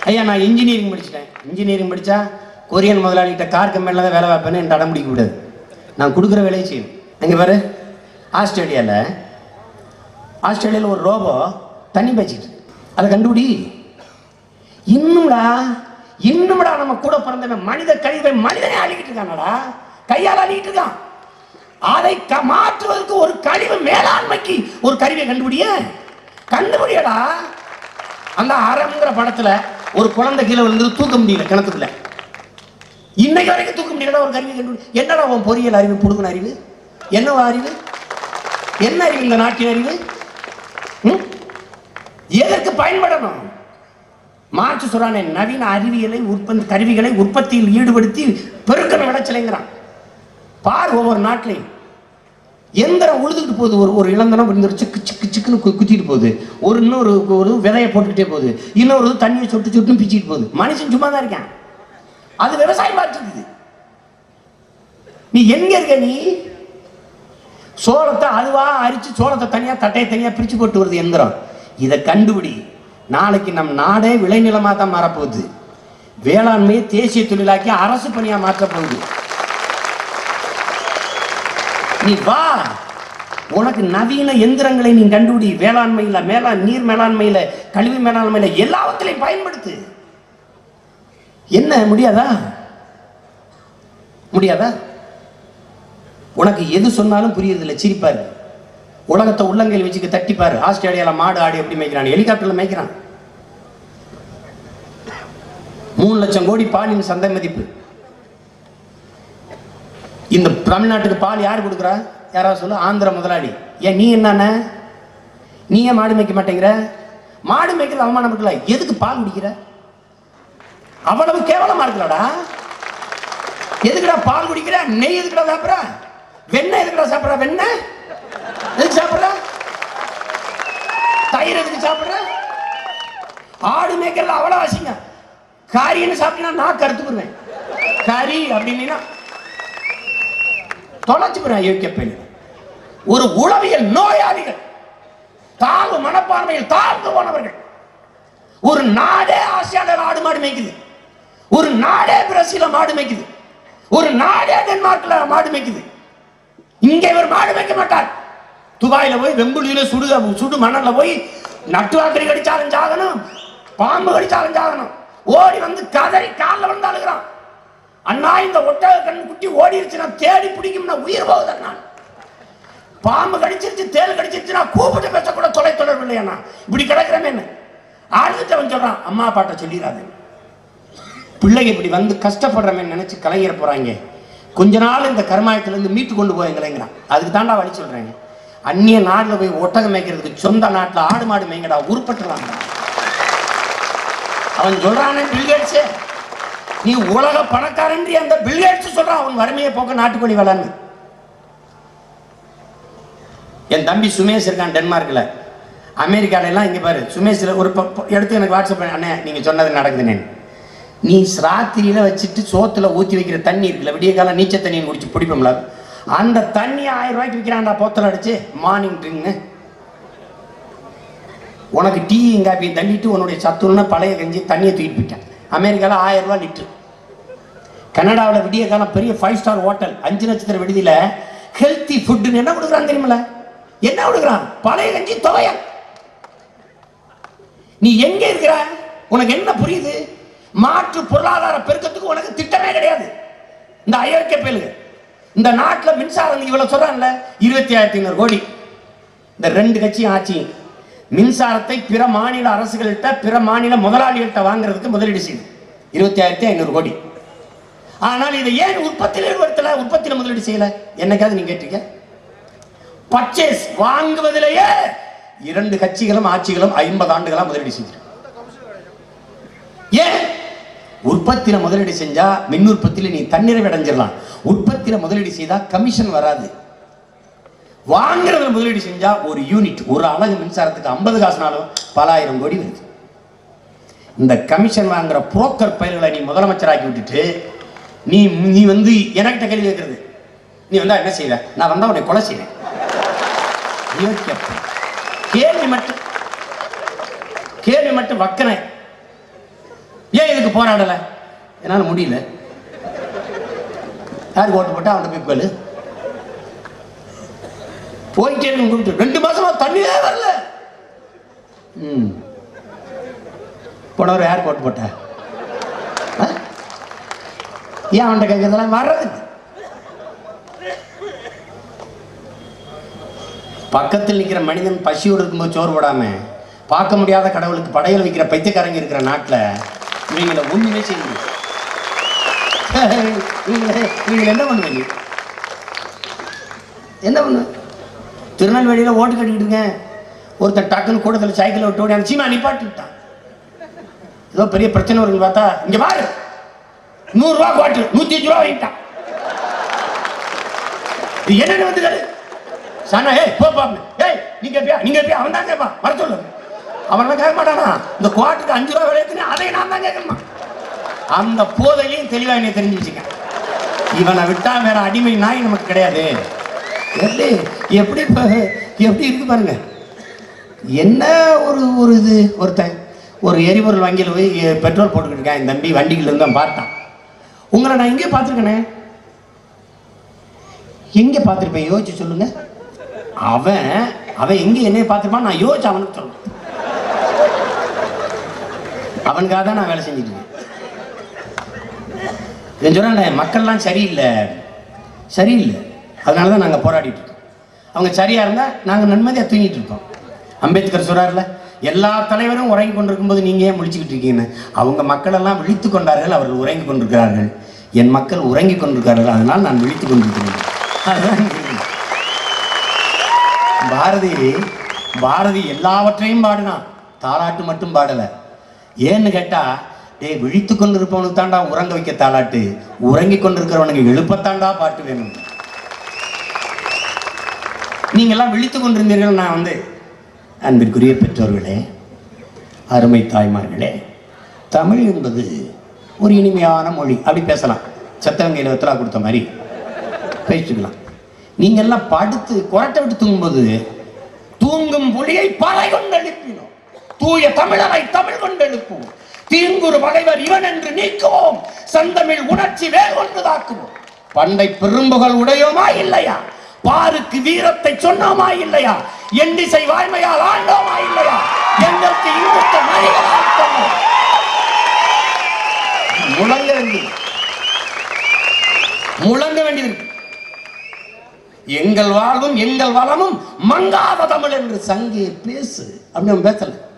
ஐயா நான் இன்ஜினியரிங் படிச்சிட்டேன் இன்ஜினியரிங் படித்தா கொரியன் முதலாளிகிட்ட கார் கம்பெனியில் தான் வேலை பார்ப்பேன்னு என் அடம் பிடிக்க கூடாது நான் கொடுக்குற வேலையை செய்யணும் இங்கே பாரு ஆஸ்திரேலியாவில் ஆஸ்திரேலியாவில் ஒரு ரோபோ தண்ணி பாய்ச்சிட்டு இருக்கு. அதை கண்டுபிடி இன்னும்டா இன்னும்டா நம்ம கூட பிறந்தவன் மனித கழிவை மனிதனை அழிக்கிட்டு இருக்கானடா கையால் அழிக்கிட்டு இருக்கான் அதை க- மாற்றுவதற்கு ஒரு கழிவு மேலாண்மைக்கு ஒரு கருவியை கண்டுபிடிய கண்டுபிடியடா அந்த அறம்ங்கிற படத்துல ஒரு குழந்தை கீழே விழுந்து தூக்க முடியல கிணத்துக்குள்ள இன்னைக்கு வரைக்கும் தூக்க முடியலடா ஒரு கருவி கண்டுபிடி என்னடா உன் பொறியியல் அறிவு புடுங்கின அறிவு என்னவா அறிவு என்ன அறிவு இந்த நாட்டின் அறிவு ம்? எதற்கு பயன்படணும் மார்க்ஸ் சொல்றானே நவீன அறிவியலை உற்பத்தி கருவிகளை உற்பத்தியில் ஈடுபடுத்தி பெருக்கணும் விளைச்சலைங்கிறான் பார் ஒவ்வொரு நாட்டிலையும் எந்திரம் உழுதுகிட்டு போகுது ஒரு ஒரு இளந்தனம் இந்த சிக்கு சிக்கு சிக்குன்னு கு- குத்திட்டு போகுது ஒரு இன்னொரு ஒரு விதையை போட்டுக்கிட்டே போகுது இன்னொரு இது தண்ணியை சொட்டு சொட்டுன்னு பிச்சுட்டு போகுது மனுஷன் சும்மா தான் இருக்கான் அது விவசாயம் பார்த்துருக்குது நீ எங்க இருக்க நீ சோளத்தை அதுவா அரிச்சு சோளத்தை தனியா தட்டையை தனியா பிரிச்சு போட்டு வருது எந்திரம் இதை கண்டுபிடி நாளைக்கு நம் நாடே விளைநிலமா தான் மாறப்போகுது வேளாண்மையை தேசிய தொழிலாக்கி அரசு பணியா மாற்றப் போகுது நீ வா உனக்கு நவீன எந்திரங்களை நீ கண்டுபிடி வேளாண்மையில மேலாண் நீர் மேலாண்மையில கழிவு மேலாண்மையில எல்லாவற்றிலையும் பயன்படுத்து என்ன முடியாதா முடியாதா உனக்கு எது சொன்னாலும் புரியுறதில்ல சிரிப்பாரு உலகத்தை உள்ளங்கையில் வச்சுக்க தட்டிப்பாரு ஆஸ்திரேலியால மாடு ஆடு எப்படி மேய்க்கிறான் ஹெலிகாப்டர்ல மேய்க்கிறான் மூணு லட்சம் கோடி பாலின் சந்தை மதிப்பு இந்த தமிழ்நாட்டுக்கு பால் யார் கொடுக்குறா யாராவது சொல்லு ஆந்திர முதலாளி ஏன் நீ என்னண்ண நீ ஏன் மாடு மேய்க்க மாட்டேங்கிற மாடு மேய்க்கிறது அவமானம் இருக்குல்ல எதுக்கு பால் குடிக்கிற அவ்வளவு கேவலமா இருக்குல்லடா எதுக்குடா பால் குடிக்கிற நெய் எதுக்குடா சாப்பிட்ற வெண்ணெய் எதுக்குடா சாப்பிட்ற வெண்ணெய் எதுக்கு சாப்பிட்ற தயிர் எதுக்கு சாப்பிட்ற ஆடு மேய்க்கிறது அவ்வளோ அசிங்க கறின்னு சாப்பிட்டீங்கன்னா நான் கருத்துக்குருவேன் கறி அப்படின்னா தொலைச்சு போறேன் அயோக்கிய பெண் ஒரு உளவியல் நோயாளிகள் தாழ்வு மனப்பான்மையில் தாழ்ந்து போனவர்கள் ஒரு நாடே ஆசியால ஆடு மாடு மேய்க்குது ஒரு நாடே பிரசில மாடு மேய்க்குது ஒரு நாடே டென்மார்க்ல மாடு மேய்க்குது இங்க இவர் மாடு மேய்க்க மாட்டார் துபாயில போய் வெம்புலியில சுடு சுடு மணல்ல போய் நட்டுவாக்கடி கடிச்சாலும் சாகணும் பாம்பு கடிச்சாலும் சாகணும் ஓடி வந்து கதறி காலில் வந்து அழுகிறான் அண்ணா இந்த ஒட்டக கண் குட்டி ஓடிருச்சுன்னா தேடி பிடிக்கும்னா உயிர் போகுது நான் பாம்பு கடிச்சிருச்சு தேல் கடிச்சிருச்சுன்னா கூப்பிட்டு பேசக்கூட தொலை தொடர்பு இல்லையா இப்படி கிடக்கிறமே என்ன அழுதுட்டவன் சொல்றான் அம்மா அப்பாட்ட சொல்லிடாது பிள்ளைங்க இப்படி வந்து கஷ்டப்படுறமே நினைச்சு கலைஞர போறாங்க கொஞ்ச நாள் இந்த கருமாயத்துல இருந்து மீட்டு கொண்டு போயங்கிறேங்கிறான் அதுக்கு தாண்டா வழி சொல்றேன் அந்நிய நாட்டுல போய் ஒட்டகம் மேய்க்கிறதுக்கு சொந்த நாட்டுல ஆடு மாடு மேய்ங்கடா உருப்பட்டுலாம் அவன் சொல்றானே பில்கேட்ஸே நீ உலக பணக்காரன்றி அந்த பில்கேட்ஸ் சொல்றான் அவன் வறுமையை போக்க நாட்டுக்கோழி வேளாண்மை என் தம்பி சுமேஷ் இருக்கான் டென்மார்க்கில் அமெரிக்கால எல்லாம் இங்கே பாரு சுமேஷில் ஒரு ப- ப- எடுத்து எனக்கு வாட்ஸ்அப் பண்ணு. அண்ணே நீங்கள் சொன்னது நடக்குதுண்ணே நீ ராத்திரியில் வச்சுட்டு சோத்துல ஊற்றி வைக்கிற தண்ணி இருக்குல்ல விடிய காலம் நீச்சல் தண்ணியை குடிச்சு பிடிப்போம்ல அந்த தண்ணி ஆயிரம் ரூபாய்க்கு விற்கிறான்டா போத்தல் அடிச்சு மார்னிங் ட்ரிங்க்னு உனக்கு டீ காப்பி தள்ளிட்டு உன்னுடைய சத்துருன்னு பழைய கஞ்சி தண்ணியை தூக்கிட்டு போயிட்டேன் அமெரிக்காவில் ஆயிரம் ரூபாய் லிட்டரு கனடாவில் விடிய காலம் பெரிய ஃபைவ் ஸ்டார் ஹோட்டல் அஞ்சு நட்சத்திர விடுதியில் ஹெல்த்தி ஃபுட்டுன்னு என்ன கொடுக்குறான் தெரியுமில என்ன கொடுக்குறான் பழைய கஞ்சி துவையல் நீ எங்க இருக்கிற உனக்கு என்ன புரியுது மாற்று பொருளாதார பெருக்கத்துக்கு உனக்கு திட்டமே கிடையாது இந்த அயோக்கிய பேலுங்க இந்த நாட்டில் மின்சாரம் இவ்வளவு சொல்றான்ல இருபத்தி ஆயிரத்தி ஐநூறு கோடி இந்த ரெண்டு கட்சியும் ஆட்சி மின்சாரத்தை பிற மாநில அரசுகள்கிட்ட பிற மாநில முதலாளிகள்கிட்ட வாங்குறதுக்கு முதலீடு செய்யுது இருபத்தி ஆயிரத்தி ஐநூறு கோடி ஆனால் இதை ஏன் உற்பத்தியில் ஈடுபடுத்தல உற்பத்தியில் முதலீடு செய்யல என்னைக்காவது நீங்க கேட்டீங்க பர்ச்சேஸ் வாங்குவதிலேயே இரண்டு கட்சிகளும் ஆட்சிகளும் ஐம்பது ஆண்டுகளா முதலீடு செஞ்சிருக்கு ஏன் உற்பத்தியில முதலீடு செஞ்சா மின் உற்பத்தியில நீ தன்னிறைவு அடைஞ்சிடலாம் உற்பத்தியில முதலீடு செய்தா கமிஷன் வராது வாங்குறதுல முதலீடு செஞ்சா ஒரு யூனிட் ஒரு அலகு மின்சாரத்துக்கு ஐம்பது காசுனாலும் பல ஆயிரம் கோடி வருது இந்த கமிஷன் வாங்குற புரோக்கர் பயிர்களை நீ முதலமைச்சராக்கி விட்டுட்டு நீ நீ வந்து எனக்கிட்ட கேள்வி கேட்கறது நீ வந்தா என்ன செய்வ நான் வந்தா உன்னை கொலை செய்வேன் யோசிக்க. கேள்வி மட்டும் கேள்வி மட்டும் வக்கனை நீங்க போராடல என்னால முடியல யாருக்கு ஓட்டு போட்டா அவன்கிட்ட போய் கேளு போயிட்டே இருக்கு கூப்பிட்டு ரெண்டு மாசமா தண்ணியே வரல ம் போனவர் யார் ஓட்டு போட்டா ஆ? ஏன் அவன்கிட்ட கேட்கறதெல்லாம் வர்றது பக்கத்தில் நிற்கிற மனிதன் பசியோடு இருக்கும்போது சோறு போடாம பார்க்க முடியாத கடவுளுக்கு படையல் வைக்கிற பைத்தியக்காரங்க இருக்கிற நாட்டில் இவங்களை ஒண்ணுமே செய்ய முடியும் இவங்களை இவங்களை என்ன பண்ணுவீங்க என்ன பண்ணு திருநெல்வேலியில் ஓட்டு கட்டிக்கிட்டு இருக்கேன் ஒருத்தன் டக்குன்னு கூடத்தில் சைக்கிளை விட்டு ஓடி சீமா நிப்பாட்டிட்டான் ஏதோ பெரிய பிரச்சனை வருன்னு பார்த்தா இங்க பாரு நூறுரூவா கோட்டு நூற்றி அஞ்சு ரூபா வாங்கிட்டான் இது என்னன்னு வந்து கேளு சனா ஏய் போ போ ஏய் நீங்க எப்படியா நீங்க எப்படியா அவன் தான் கேட்பான் வர சொல்லு அவன் கேட்க மாட்டானா இந்த குவாட்டுக்கு அஞ்சு ரூபா விளையாட்டுன்னு அதை நான் தான் கேட்கணுமா அந்த போதையிலையும் தெளிவா என்னை தெரிஞ்சு வச்சுக்க இவனை விட்டா வேற அடிமை நாய் நமக்கு கிடையாது எப்படி எப்படி இப்ப எப்படி இருக்கு பாருங்க என்ன ஒரு ஒரு இது ஒருத்தன் ஒரு எரிபொருள் வங்கியில் போய் பெட்ரோல் போட்டுக்கிட்டு இருக்கேன் என் தம்பி வண்டிகள் இருந்து தான் பார்த்தான் உங்களை நான் எங்கே பார்த்துருக்கேனே எங்க பார்த்துருப்பேன் யோசிச்சு சொல்லுங்க அவன் அவன் எங்க என்னைய பார்த்துருப்பான் நான் யோசிச்சு அவனுக்கு சொல்லணும் அவனுக்காக தான் நான் வேலை செஞ்சுட்டு இருக்கேன் இவன் சொல்றானே மக்கள்லாம் சரியில்லை சரியில்லை அதனால தான் நாங்கள் போராடிட்டு இருக்கோம் அவங்க சரியா இருந்தா நாங்கள் நிம்மதியாக தூங்கிட்டு இருக்கோம் அம்பேத்கர் சொல்றாருல எல்லா தலைவரும் உறங்கி கொண்டிருக்கும்போது நீங்க ஏன் முழிச்சுக்கிட்டு இருக்கீங்கன்னு அவங்க மக்கள் எல்லாம் விழித்து கொண்டார்கள் அவர்கள் உறங்கி கொண்டிருக்கிறார்கள் என் மக்கள் உறங்கி கொண்டிருக்கிறார்கள் அதனால் நான் விழித்துக் கொண்டிருக்கிறேன் அதுதான் இங்க. பாரதி பாரதி எல்லாவற்றையும் பாடினான் தாலாட்டு மட்டும் பாடல ஏன்னு கேட்டா டேய் விழித்து கொண்டிருப்பவனுக்கு தாண்டா உறங்க வைக்க தாலாட்டு உறங்கி கொண்டிருக்கிறவனுக்கு எழுப்பத்தாண்டா பாட்டு வேணும் நீங்கெல்லாம் விழித்து கொண்டிருந்தீர்கள் நான் வந்து அன்பிற்குரிய பெற்றோர்களே அருமை தாய்மார்களே தமிழ் என்பது ஒரு இனிமையான மொழி அப்படி பேசலாம் சத்தவங்கையில் வெத்தலா கொடுத்த மாதிரி பேசிக்கலாம் நீங்க எல்லாம் படுத்து குரட்டை விட்டு தூங்கும்போது தூங்கும் புலியை பறை கொண்டு எழுப்பினோம் தூய தமிழரை தமிழ் கொண்டு எழுப்புவோம் தீங்குறு பகைவர் இவன் என்று நீக்குவோம் சந்தமிழ் உணர்ச்சி வேல் கொண்டு தாக்குவோம் பண்டை பெரும்புகள் உடையோமா இல்லையா பாருக்கு வீரத்தை சொன்னோமா இல்லையா எண்ணிசை வாய்மையால் ஆண்டோமா இல்லையா எங்களுக்கு இந்துத்த மணிகளால் சொன்னோம் முழங்க வேண்டியது முழங்க வேண்டியது எங்கள் வாழ்வும் எங்கள் வளமும் மங்காத தமிழ் என்று சங்கே பேசு அப்படின்னு அவன் பேசல